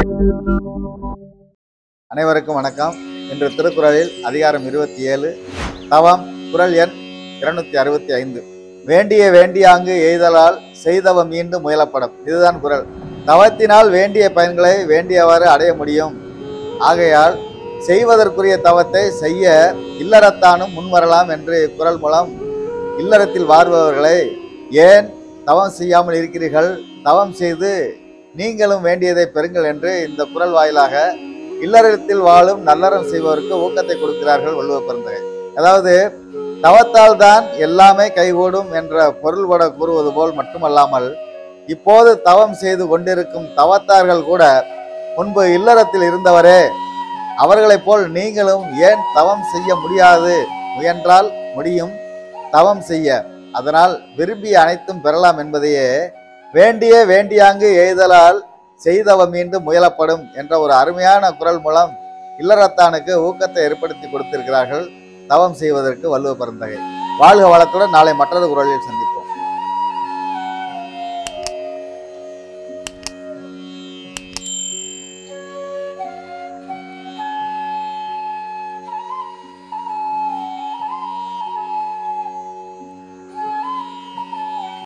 அனைவருக்கும் வணக்கம் இன்று திருக்குறளில் அதிகாரம் இருபத்தி ஏழு தவம் குறள் எண் இருநூத்தி அறுபத்தி ஐந்து வேண்டிய வேண்டியாங்கு எய்தலால் செய்தவம் மீண்டும் முயலப்படும் இதுதான் குறள் தவத்தினால் வேண்டிய பயன்களை வேண்டியவாறு அடைய முடியும் ஆகையால் செய்வதற்குரிய தவத்தை செய்ய இல்லறத்தானும் முன்வரலாம் என்று இக்குறள் மூலம் இல்லறத்தில் வாழ்பவர்களை ஏன் தவம் செய்யாமல் இருக்கிறீர்கள் தவம் செய்து நீங்களும் வேண்டியதை பெறுங்கள் என்று இந்த குறள் வாயிலாக இல்லறத்தில் வாழும் நல்லறம் செய்பவருக்கு ஊக்கத்தை கொடுக்கிறார்கள் வள்ளுவ பெருந்தகை அதாவது தவத்தால் தான் எல்லாமே கைகூடும் என்ற பொருள்பட கூறுவது போல் மட்டுமல்லாமல் இப்போது தவம் செய்து கொண்டிருக்கும் தவத்தார்கள் கூட முன்பு இல்லறத்தில் இருந்தவரே அவர்களைப் போல் நீங்களும் ஏன் தவம் செய்ய முடியாது முயன்றால் முடியும் தவம் செய்ய அதனால் விரும்பிய அனைத்தும் பெறலாம் என்பதையே வேண்டிய வேண்டியாங்கு எய்தலால் செய்தவ மீண்டும் முயலப்படும் என்ற ஒரு அருமையான குரல் மூலம் இல்லறத்தானுக்கு ஊக்கத்தை ஏற்படுத்தி கொடுத்திருக்கிறார்கள் தவம் செய்வதற்கு வள்ளுவ பெருந்தகை வாழ்க வளத்துடன் நாளை மற்றொரு குரலில் சந்திப்போம்